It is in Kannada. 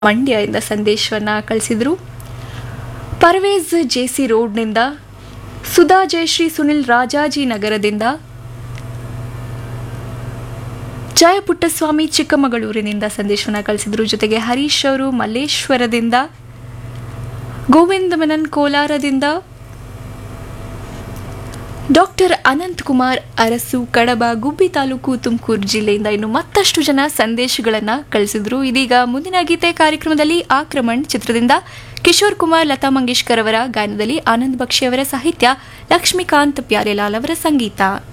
ಮಂಡ್ಯದಿಂದ ಸಂದೇಶವನ್ನ ಕಳಿಸಿದ್ರು ಪರ್ವೇಜ್ ಜೆಸಿ ರೋಡ್ನಿಂದ ಸುಧಾ ಜಯಶ್ರೀ ಸುನಿಲ್ ರಾಜಾಜಿ ನಗರದಿಂದ ಜಯಪುಟ್ಟಸ್ವಾಮಿ ಚಿಕ್ಕಮಗಳೂರಿನಿಂದ ಸಂದೇಶವನ್ನ ಕಳಿಸಿದ್ರು ಜೊತೆಗೆ ಹರೀಶ್ ಅವರು ಮಲ್ಲೇಶ್ವರದಿಂದ ಗೋವಿಂದ ಮೆನನ್ ಕೋಲಾರದಿಂದ ಡಾಕ್ಟರ್ ಅನಂತ್ ಕುಮಾರ್ ಅರಸು ಕಡಬ ಗುಬ್ಬಿ ತಾಲೂಕು ತುಮಕೂರು ಜಿಲ್ಲೆಯಿಂದ ಇನ್ನು ಮತ್ತಷ್ಟು ಜನ ಸಂದೇಶಗಳನ್ನ ಕಳಿಸಿದ್ರು ಇದೀಗ ಮುಂದಿನ ಗೀತೆ ಕಾರ್ಯಕ್ರಮದಲ್ಲಿ ಆಕ್ರಮಣ್ ಚಿತ್ರದಿಂದ ಕಿಶೋರ್ ಕುಮಾರ್ ಲತಾ ಮಂಗೇಶ್ಕರ್ ಅವರ ಗಾಯನದಲ್ಲಿ ಆನಂದ್ ಬಕ್ಷಿ ಅವರ ಸಾಹಿತ್ಯ ಲಕ್ಷ್ಮೀಕಾಂತ್ ಪ್ಯಾರೇಲಾಲ್ ಅವರ ಸಂಗೀತ